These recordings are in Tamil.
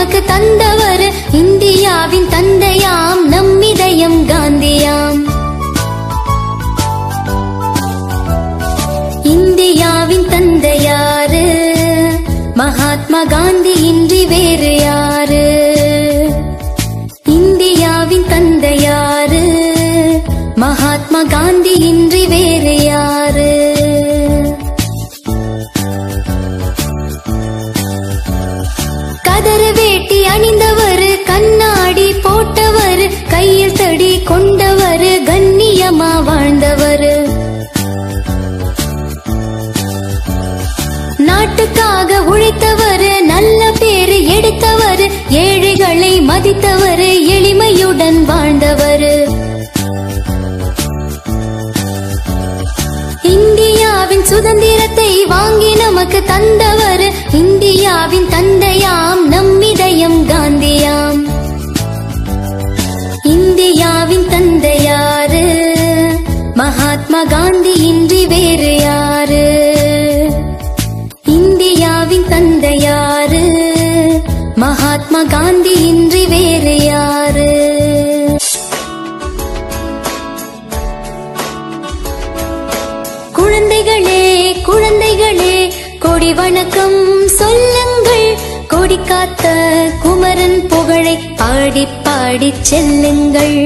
நமக்கு தந்தவர் இந்தியாவின் தந்தையாம் நம்மிதயம் காந்தியாம் இந்தியாவின் தந்தையாரு மகாத்மா காந்தி இன்றி வேறு யாரு இந்தியாவின் தந்தையாரு மகாத்மா காந்தி இன்றி வேறு யாரு கதறு வேட்டி அணிந்தவர் கண்ணாடி போட்டவர் கையில் தடி கொண்டவர் கண்ணியமா வாழ்ந்தவர் நாட்டுக்காக உழைத்தவர் நல்ல பேரு எடுத்தவர் ஏழைகளை மதித்தவர் எளிமையுடன் வாழ்ந்தவர் இந்தியாவின் சுதந்திரத்தை வாங்கி நமக்கு தந்தவர் இந்தியாவின் தந்தையாம் நம்மிதயம் காந்தியாம் இந்தியாவின் தந்தையாரு மகாத்மா காந்தி இன்றி வேறு யாரு இந்தியாவின் தந்தையாரு மகாத்மா காந்தி இன்றி வேறு யாரு குழந்தைகளே குழந்தைகளே கொடி வணக்கம் சொல்லுங்கள் கொடி காத்த குமரன் புகழை பாடி பாடி செல்லுங்கள்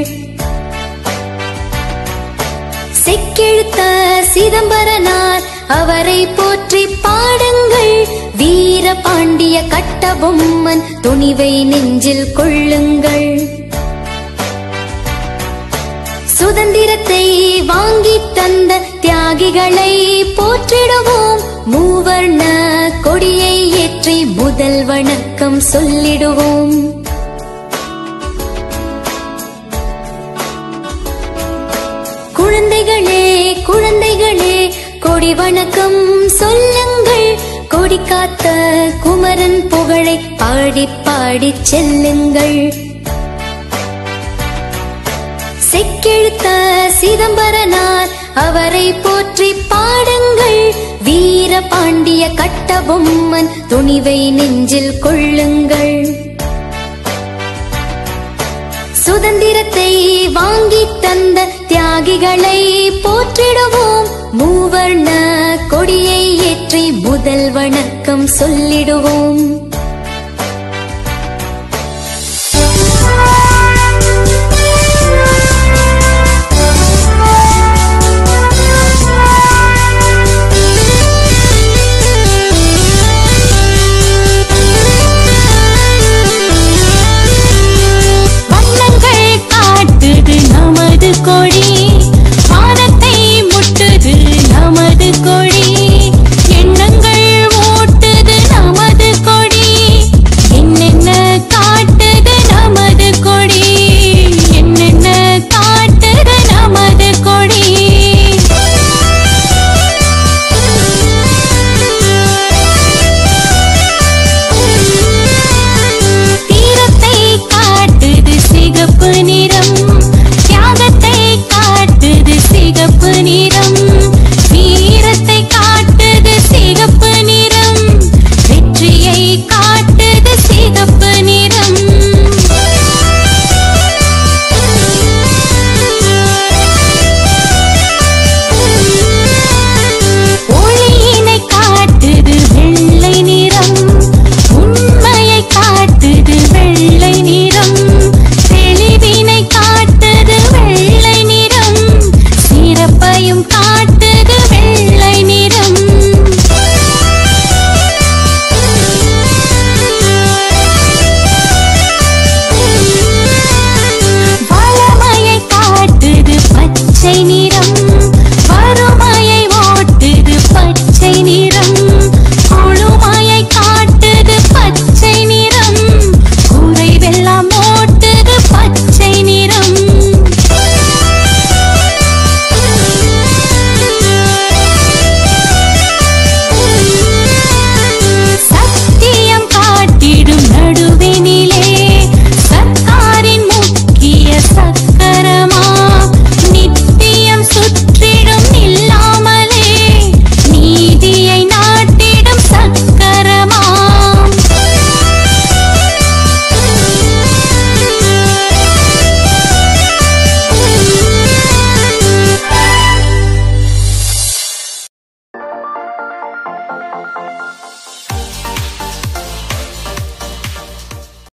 செக்கெழுத்த சிதம்பரனார் அவரை போற்றி பாடுங்கள் வீர பாண்டிய கட்டபொம்மன் துணிவை நெஞ்சில் கொள்ளுங்கள் சுதந்திரத்தை வாங்கி தந்த தியாகிகளை போற்றிடுவோம் மூவர்ண கொடியை ஏற்றி முதல் வணக்கம் சொல்லிடுவோம் குழந்தைகளே குழந்தைகளே கொடி வணக்கம் சொல்லுங்கள் கொடி காத்த குமரன் புகழை பாடி பாடி செல்லுங்கள் செக்கெழுத்த சிதம்பரனார் அவரை போற்றி பாடுங்கள் வீர பாண்டிய கட்டபொம்மன் துணிவை நெஞ்சில் கொள்ளுங்கள் சுதந்திரத்தை வாங்கி தந்த தியாகிகளை போற்றிடுவோம் மூவர்ண கொடியை ஏற்றி முதல் வணக்கம் சொல்லிடுவோம்